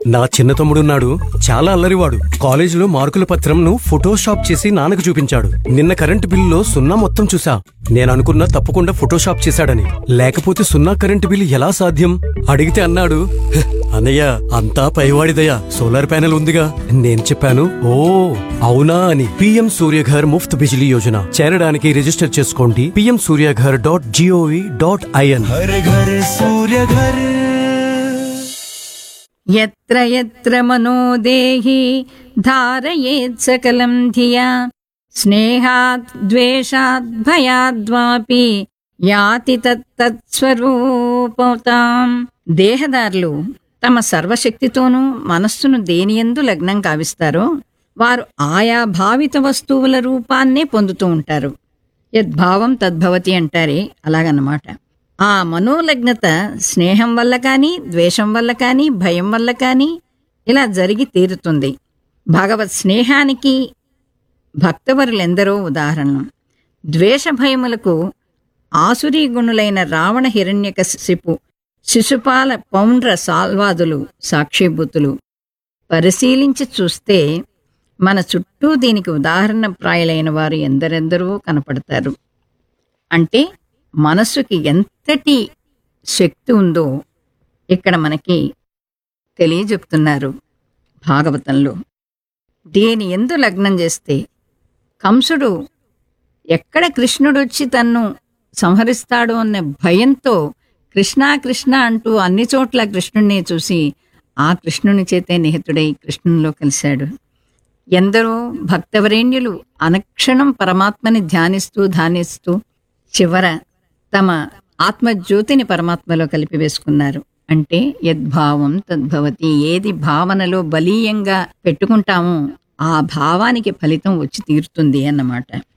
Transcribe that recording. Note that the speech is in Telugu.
నా చిన్న తమ్ముడున్నాడు చాలా అల్లరివాడు కాలేజీలో మార్కుల పత్రంను ఫోటోషాప్ చేసి నాన్నకు చూపించాడు నిన్న కరెంటు బిల్లులో సున్నా మొత్తం చూసా నేను అనుకున్నా తప్పకుండా ఫోటోషాప్ చేశాడని లేకపోతే సున్నా కరెంటు బిల్లు ఎలా సాధ్యం అడిగితే అన్నాడు "హ్, అన్నయ్య అంతా పైవాడిదయ్యా సోలార్ ప్యానెల్ ఉందిగా నేను చెప్పాను ఓ అవునా అని పిఎం సూర్యఘర్ ముఫ్త్ బిజిలీ యోజన చేరడానికి రిజిస్టర్ చేసుకోండి PM Suryaghar dot GOV dot IN हर घर सूर्य घर यत्र यत्र मनो देहि धारयेत् सकलं धिया स्नेहात् द्वेषात् भयाद्वापि యాతి తత్స్వరూపతాం దేహదారులు తమ సర్వశక్తితోనూ మనస్సును దేనియందు లగ్నం కావిస్తారో వారు ఆయా భావిత వస్తువుల రూపాన్నే పొందుతూ ఉంటారు యద్భావం తద్భవతి అంటారే అలాగన్నమాట ఆ మనోలగ్నత స్నేహం వల్ల కానీ ద్వేషం వల్ల కానీ భయం వల్ల కానీ ఇలా జరిగి తీరుతుంది భగవత్ స్నేహానికి భక్తవరులెందరో ఉదాహరణలు ద్వేష భయములకు ఆసురీ గుణులైన రావణ హిరణ్యకశిపు శిశుపాల పౌండ్ర సాల్వాదులు సాక్షిభూతులు పరిశీలించి చూస్తే మన చుట్టూ దీనికి ఉదాహరణ ప్రాయులైన వారు ఎందరెందరో కనపడతారు అంటే మనస్సుకి ఎంతటి శక్తి ఉందో ఇక్కడ మనకి తెలియజెప్తున్నారు భాగవతంలో దేని ఎందు లగ్నం చేస్తే కంసుడు ఎక్కడ కృష్ణుడు వచ్చి తన్ను సంహరిస్తాడు అన్న భయంతో కృష్ణ కృష్ణ అంటూ అన్ని చోట్ల కృష్ణుణ్ణి చూసి ఆ కృష్ణుని చేతే నిహితుడై కృష్ణునిలో కలిశాడు ఎందరో భక్తవరేణ్యులు అనక్షణం పరమాత్మని ధ్యానిస్తూ ధ్యానిస్తూ చివర తమ ఆత్మజ్యోతిని పరమాత్మలో కలిపివేసుకున్నారు అంటే యద్భావం తద్భవతి ఏది భావనలో బలీయంగా పెట్టుకుంటామో ఆ భావానికి ఫలితం వచ్చి తీరుతుంది అన్నమాట